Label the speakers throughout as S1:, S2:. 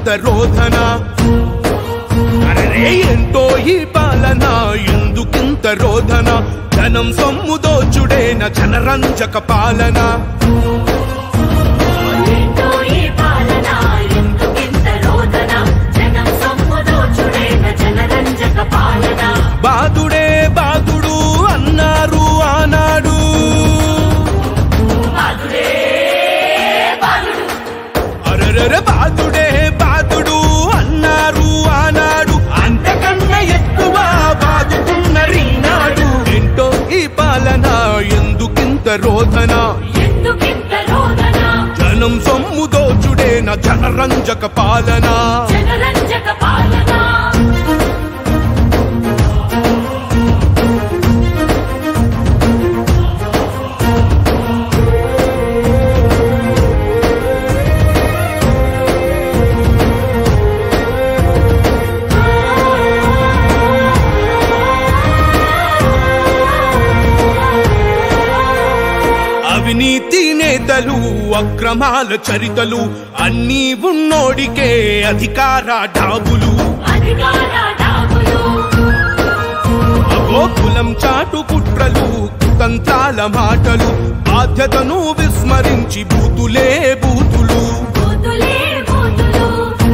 S1: ఎందుకింత రోధన అరే ఏంటో ఈ పాలన ఎందుకింత రోధన జనం సొమ్ము దోచుడేన జనరంజక పాలన
S2: ఏంటో ఈ పాలన ఎందుకింత రోదన జనం సొమ్ము దోచుడైన జనరంజక పాలన
S1: బాదుడే బాదుడు అన్నారు ఆనాడు
S2: బాధుడే బాధుడు
S1: అరరర బాదుడే బాదుడు అన్నారు ఆనాడు అంతకన్నా ఎక్కువ బాదుతున్నరీనాడు ఏంటో ఈ పాలన ఎందుకింత రోధన
S2: ఎందుకింత రోదన
S1: జనం సొమ్ము దోచుడేన జనరంజక పాలన
S2: జనరంజక పాలన
S1: అవినీతి నేతలు అక్రమాల చరితలు అన్నీ ఉన్నోడికే అధికార డాబులు
S2: అధికార డాబులు
S1: అగో కులం చాటు కుట్రలు కుతంత్రాల మాటలు బాధ్యతను విస్మరించి బూతులే బూతులు
S2: బూతులే బూతులు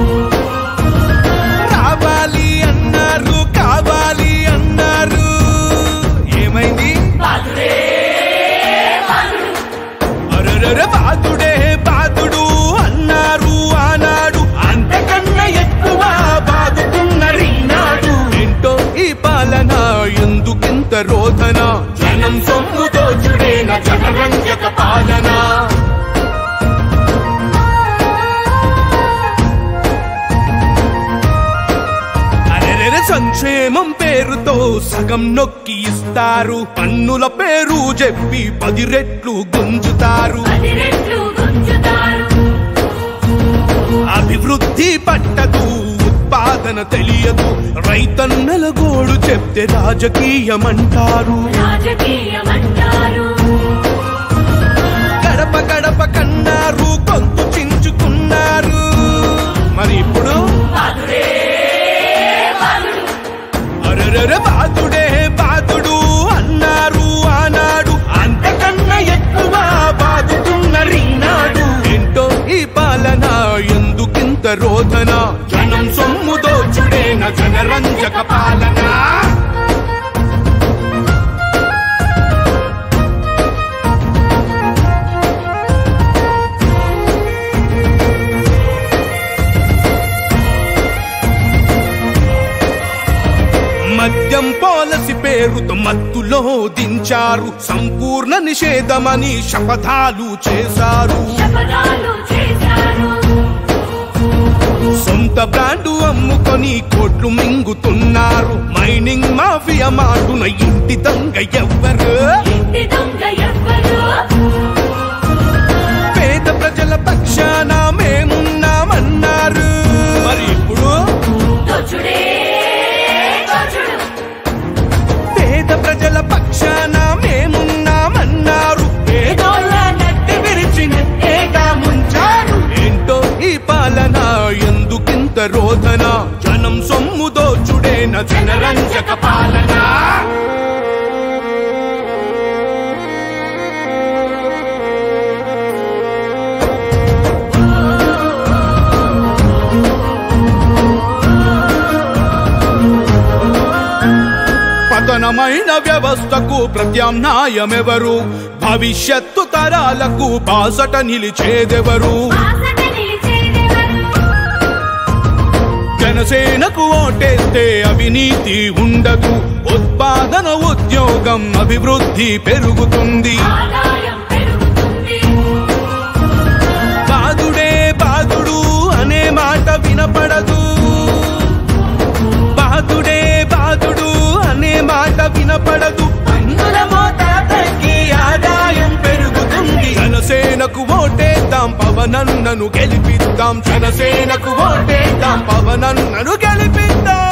S1: రావాలి అన్నారు కావాలి అన్నారు ఏమైంది
S2: బాధుడే బాధుడు
S1: అరరర బాదుడే బాదుడు అన్నారు ఆనాడు అంతకన్నా ఎక్కువ బాదుతున్నరీనాడు ఏంటో ఈ పాలన ఎందుకింత రోధన జనం సొమ్ము దోచుడేన జనరంజక పాలన అరెరెరె సంక్షేమం పేరుతో సగం నొక్కి ఇస్తారు పన్నుల పేరు చెప్పి పది రెట్లు గుంజుతారు
S2: పది రెట్లు గుంజుతారు
S1: అభివృద్ధి పట్టదు ఉత్పాదన తెలియదు రైతన్నల గోడు చెప్తే రాజకీయమంటారు
S2: రాజకీయమంటారు
S1: గడప గడప కన్నారు గొంతు చించుకున్నారు మరి ఇప్పుడు
S2: బాధుడే బాధుడు
S1: అరరర బాదుడే బాదుడు అన్నారు ఆనాడు అంతకన్నా ఎక్కువ బాదుతున్నరీనాడు ఏంటో ఈ పాలన ఎందుకింత రోధన జనం సొమ్ము దోచుడేన జనరంజక పాలన మద్యం పాలసి పేరుతో మత్తులో దించారు సంపూర్ణ నిషేధమని శపథాలు చేశారు
S2: శపథాలు చేశారు
S1: సొంత బ్రాండు అమ్ముకొని కోట్లు మింగుతున్నారు మైనింగ్ మాఫియా మాటున ఇంటి దొంగ ఎవ్వరు
S2: ఇంటి దొంగ ఎవ్వరు
S1: పేద ప్రజల పక్షాన మేమున్నామన్నారు మరి ఇప్పుడు
S2: దోచుడే దోచుడు
S1: పేద ప్రజల పక్షాన మేమున్నామన్నారు పేదోళ్ళ నట్టి విరిచినట్టేగా ముంచారు ఏంటో ఈ పాలన ఎందుకింత రోధన జనం సొమ్ము దోచుడేన జనరంజక పాలన పతనమైన వ్యవస్థకు ప్రత్యామ్నాయమెవరు భవిష్యత్తు తరాలకు బాసట నిలిచేదెవరు
S2: బాసట నిలిచేదెవరు
S1: జనసేనకు ఓటేస్తే అవినీతి ఉండదు ఉత్పాదన ఉద్యోగం అభివృద్ధి పెరుగుతుంది
S2: ఆదాయం పెరుగుతుంది
S1: బాదుడే బాదుడు అనే మాట వినపడదు బాదుడే బాదుడు అనే మాట వినపడదు పన్నుల మోత తగ్గి ఆదాయం పెరుగుతుంది జనసేనకు ఓటేద్దాం పవనన్నను గెలిపిద్దాం జనసేనకు ఓటేద్దాం పవనన్నను గెలిపిద్దాం